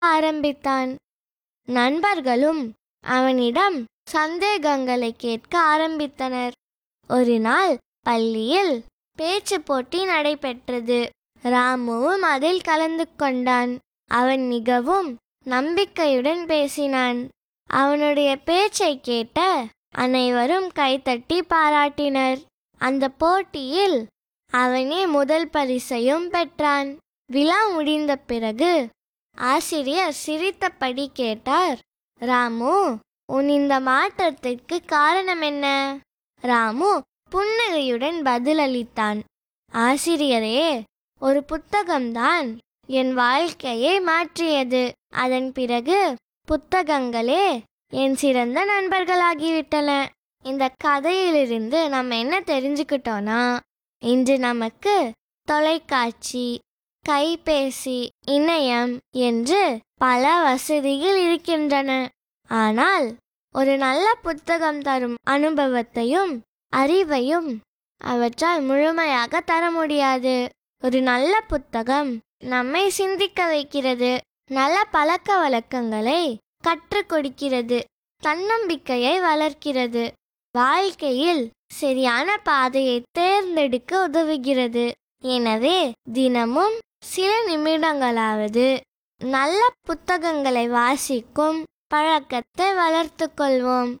ஆரம்பித்தான் நண்பர்களும் அவனிடம் சந்தேகங்களை கேட்க ஆரம்பித்தனர் ஒரு நாள் பள்ளியில் பேச்சு போட்டி நடைபெற்றது ராமுவும் அதில் கலந்து கொண்டான் அவன் மிகவும் நம்பிக்கையுடன் பேசினான் அவனுடைய பேச்சை கேட்ட அனைவரும் கைத்தட்டி பாராட்டினர் அந்த போட்டியில் அவனே முதல் பரிசையும் பெற்றான் விழா முடிந்த பிறகு ஆசிரியர் சிரித்தபடி கேட்டார் ராமு உன் இந்த மாற்றத்திற்கு காரணம் என்ன ராமு புன்னகையுடன் பதிலளித்தான் ஆசிரியரே ஒரு புத்தகம்தான் என் வாழ்க்கையை மாற்றியது அதன் பிறகு புத்தகங்களே என் சிறந்த நண்பர்களாகிவிட்டன இந்த கதையிலிருந்து நம்ம என்ன தெரிஞ்சுக்கிட்டோம்னா இன்று நமக்கு தொலைக்காட்சி கைபேசி இணையம் என்று பல வசதிகள் இருக்கின்றன ஆனால் ஒரு நல்ல புத்தகம் தரும் அனுபவத்தையும் அறிவையும் அவற்றால் முழுமையாக தர முடியாது ஒரு நல்ல புத்தகம் நம்மை சிந்திக்க வைக்கிறது நல்ல பழக்க வழக்கங்களை கற்றுக் கொடுக்கிறது தன்னம்பிக்கையை வளர்க்கிறது வாழ்க்கையில் சரியான பாதையை தேர்ந்தெடுக்க உதவுகிறது எனவே தினமும் சில நிமிடங்களாவது நல்ல புத்தகங்களை வாசிக்கும் பழக்கத்தை வளர்த்துக் கொள்வோம்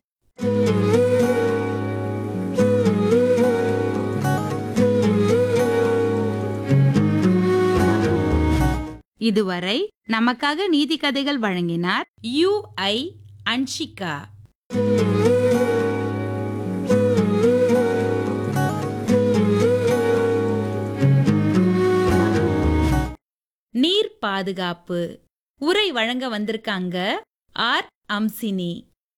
இதுவரை நமக்காக நீதி கதைகள் வழங்கினார் யு ஐ அன்ஷிகா நீர் பாதுகாப்பு உரை வழங்க வந்திருக்காங்க ஆர் அம்சினி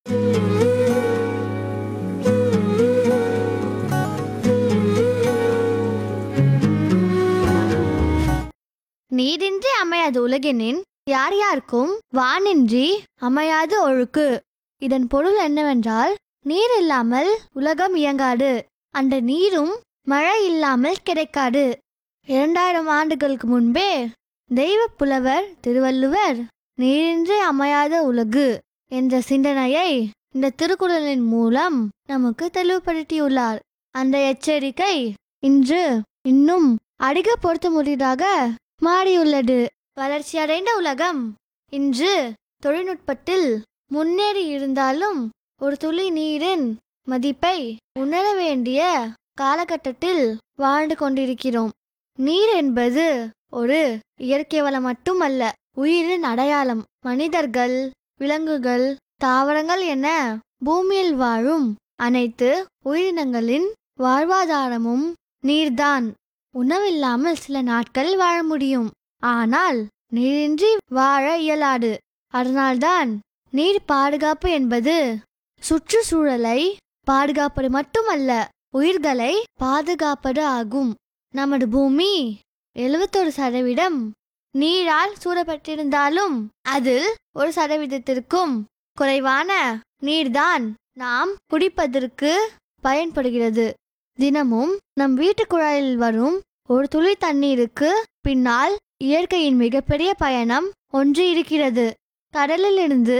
நீரின்றி அமையாது உலகினின் யார் யாருக்கும் வானின்றி அமையாது ஒழுக்கு இதன் பொருள் என்னவென்றால் நீர் இல்லாமல் உலகம் இயங்காது அந்த நீரும் மழை இல்லாமல் கிடைக்காது இரண்டாயிரம் ஆண்டுகளுக்கு முன்பே தெய்வ புலவர் திருவள்ளுவர் நீரின்றி அமையாத உலகு என்ற சிந்தனையை இந்த திருக்குறளின் மூலம் நமக்கு தெளிவுபடுத்தியுள்ளார் அந்த எச்சரிக்கை இன்று இன்னும் அதிக பொருத்தமுடியதாக மாறியுள்ளது வளர்ச்சியடைந்த உலகம் இன்று தொழில்நுட்பத்தில் முன்னேறி இருந்தாலும் ஒரு துளி நீரின் மதிப்பை உணர வேண்டிய காலகட்டத்தில் வாழ்ந்து கொண்டிருக்கிறோம் நீர் என்பது ஒரு இயற்கை வளம் மட்டுமல்ல உயிரின் அடையாளம் மனிதர்கள் விலங்குகள் தாவரங்கள் என பூமியில் வாழும் அனைத்து உயிரினங்களின் வாழ்வாதாரமும் நீர்தான் உணவில்லாமல் சில நாட்கள் வாழ முடியும் ஆனால் நீரின்றி வாழ இயலாது அதனால்தான் நீர் பாதுகாப்பு என்பது சுற்றுச்சூழலை பாதுகாப்பது மட்டுமல்ல உயிர்களை பாதுகாப்பது ஆகும் நமது பூமி எழுபத்தொரு சதவீதம் நீரால் சூழப்பட்டிருந்தாலும் அதில் ஒரு சதவீதத்திற்கும் குறைவான நீர்தான் நாம் குடிப்பதற்கு பயன்படுகிறது தினமும் நம் வீட்டு குழாயில் வரும் ஒரு துளி தண்ணீருக்கு பின்னால் இயற்கையின் மிகப்பெரிய பயணம் ஒன்று இருக்கிறது கடலிலிருந்து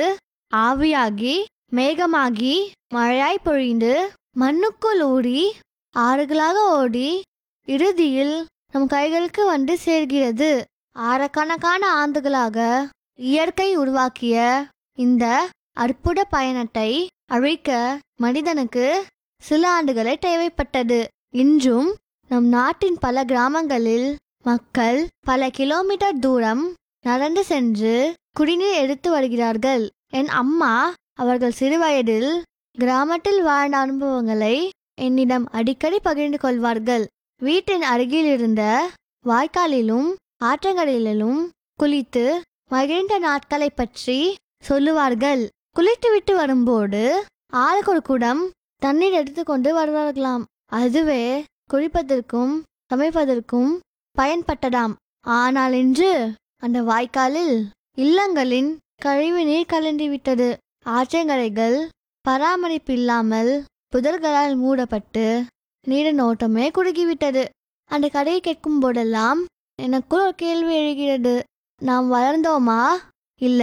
ஆவியாகி மேகமாகி மழையாய் பொழிந்து மண்ணுக்குள் ஊறி ஆறுகளாக ஓடி இறுதியில் நம் கைகளுக்கு வந்து சேர்கிறது ஆயிரக்கணக்கான ஆண்டுகளாக இயற்கை உருவாக்கிய இந்த அற்புத பயணத்தை அழிக்க மனிதனுக்கு சில ஆண்டுகளே தேவைப்பட்டது இன்றும் நம் நாட்டின் பல கிராமங்களில் மக்கள் பல கிலோமீட்டர் தூரம் நடந்து சென்று குடிநீர் எடுத்து வருகிறார்கள் என் அம்மா அவர்கள் சிறுவயதில் கிராமத்தில் வாழ்ந்த அனுபவங்களை என்னிடம் அடிக்கடி பகிர்ந்து கொள்வார்கள் வீட்டின் அருகில் இருந்த வாய்க்காலிலும் ஆற்றங்கரையிலும் குளித்து மகிழ்ந்த நாட்களை பற்றி சொல்லுவார்கள் குளித்துவிட்டு வரும்போது ஆளுக்கு ஒரு குடம் தண்ணீர் எடுத்துக்கொண்டு வருவார்களாம் அதுவே குளிப்பதற்கும் சமைப்பதற்கும் பயன்பட்டதாம் ஆனால் இன்று அந்த வாய்க்காலில் இல்லங்களின் கழிவு நீர் கலந்து விட்டது ஆற்றங்கரைகள் பராமரிப்பு இல்லாமல் புதர்களால் மூடப்பட்டு நீரின் ஓட்டமே குறுகிவிட்டது அந்த கதையை கேட்கும் போதெல்லாம் எனக்குள் ஒரு கேள்வி எழுகிறது நாம் வளர்ந்தோமா இல்லை